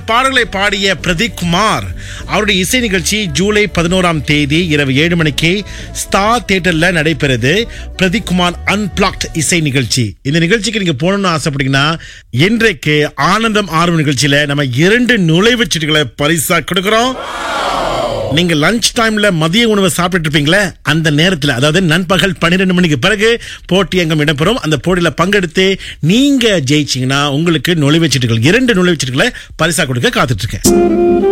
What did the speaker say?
பாடல்களை பாடிய பிரதீப் குமார் அவருடைய இசை நிகழ்ச்சி ஜூலை பதினோராம் தேதி இரவு ஏழு மணிக்கு ஸ்டார் தியேட்டர்ல நடைபெறுது பிரதீப் குமார் அன்பிளாக்ட் இசை நிகழ்ச்சி இந்த நிகழ்ச்சிக்கு நீங்க போகணும்னு ஆசைப்பட்டீங்கன்னா இன்றைக்கு ஆனந்தம் ஆர்வம் நிகழ்ச்சியில நம்ம இரண்டு நுழைவுச் சீட்டுகளை பரிசா கொடுக்கிறோம் நீங்க லஞ்ச் டைம்ல மதிய உணவை சாப்பிட்டு இருப்பீங்களே அந்த நேரத்துல அதாவது நண்பகல் பன்னிரெண்டு மணிக்கு பிறகு போட்டி அங்கம் இடம்பெறும் அந்த போட்டியில பங்கெடுத்து நீங்க ஜெயிச்சீங்கன்னா உங்களுக்கு நுழைவுச்சீட்டுகள் இரண்டு நுழைவுச்சீட்டுகளை பரிசா கொடுக்க காத்துட்டு இருக்கேன்